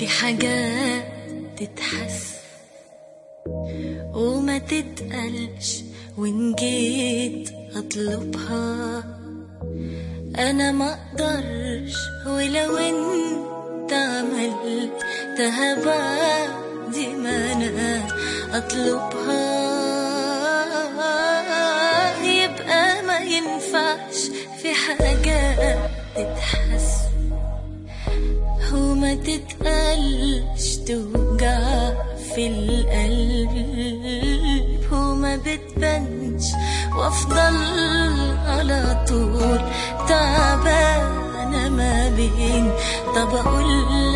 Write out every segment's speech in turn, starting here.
في حاجات تتحس وما تتقلش وإن جيت أطلبها أنا ما أقدرش ولو أنت عملتها بعد ما أنا أطلبها يبقى ما ينفعش في حاجات تتحس وما تتقلش توجع في القلب وما بتبانش وافضل على طول تعبانة ما بين طب اقول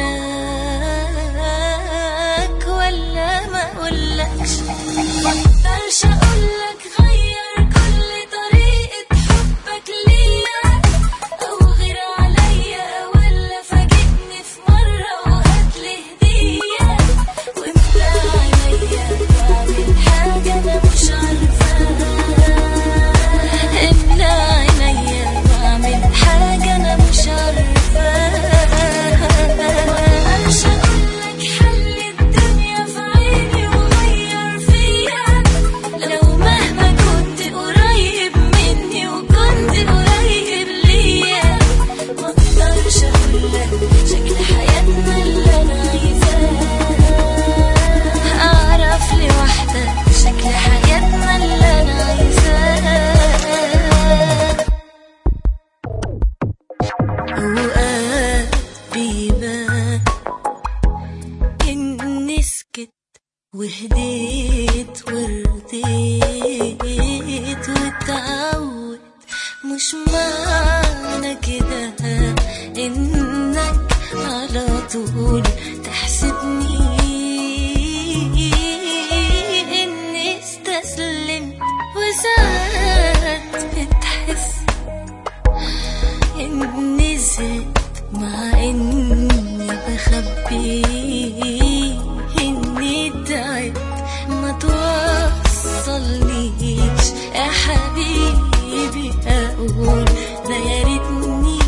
لك ولا ما اقولكش مقدرش اقولك غير كل طريقة حبك ليا او غير عليا ولا فاجئني في مرة وهاتلي هدية واملى عليا بعمل حاجة انا مش عارفاها املى عينيا واعمل حاجة انا مش عارفاها مقدرش اقولك حل الدنيا في عيني وغير فيا لو مهما كنت قريب مني وكنت قريب ليا مقدرش اقولك شكل حياتنا اللي انا عايزاه اعرف لوحدك شكل حياتنا اللي انا عايزاه اوقات بيبان اني سكت وهديت ورضيت واتعود مش معنى كده انك على طول تحسدني اني استسلمت وساعات بتحس اني زدت مع اني بخبي اني تعبت ما توصلنيش يا حبيبي اقول ده يا ريتني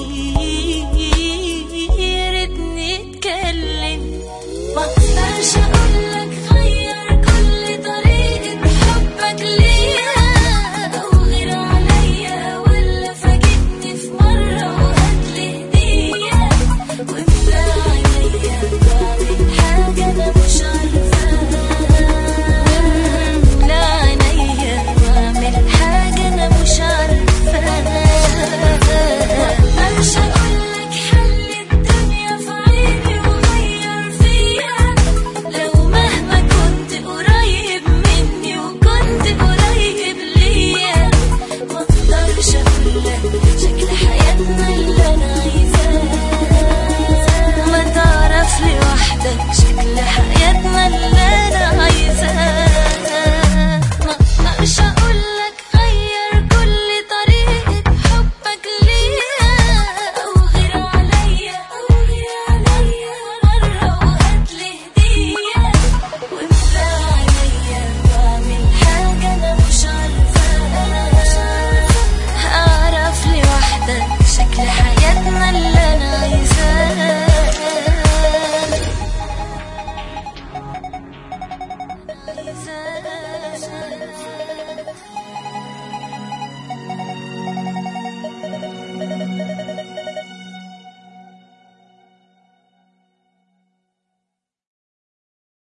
يا ريتني اتكلم ما اقدرش اقولك غير كل طريقة حبك ليا او غير عليا ولا فاجئني في مرة وهاتلي هدية واملى عينيا بعمل حاجة انا مش عارفاها املى عينيا واعمل حاجة انا مش عارفاها مقدرش اقولك حل الدنيا في عيني وغير فيا لو مهما كنت قريب مني وكنت قريب ليا مقدرش اقولك شكل حياتنا اللي انا عايزاه ما تعرف لوحدك شكل حياتنا اللي انا عايزاه ما اقدرش اقولك غير كل طريقة حبك ليا او غير عليا او غير عليا مرة وهاتلي هدية واملى عينيا واعمل حاجة انا مش عارفاها اعرف لوحدك شكل حياتنا اللي انا عايزاه عايزاه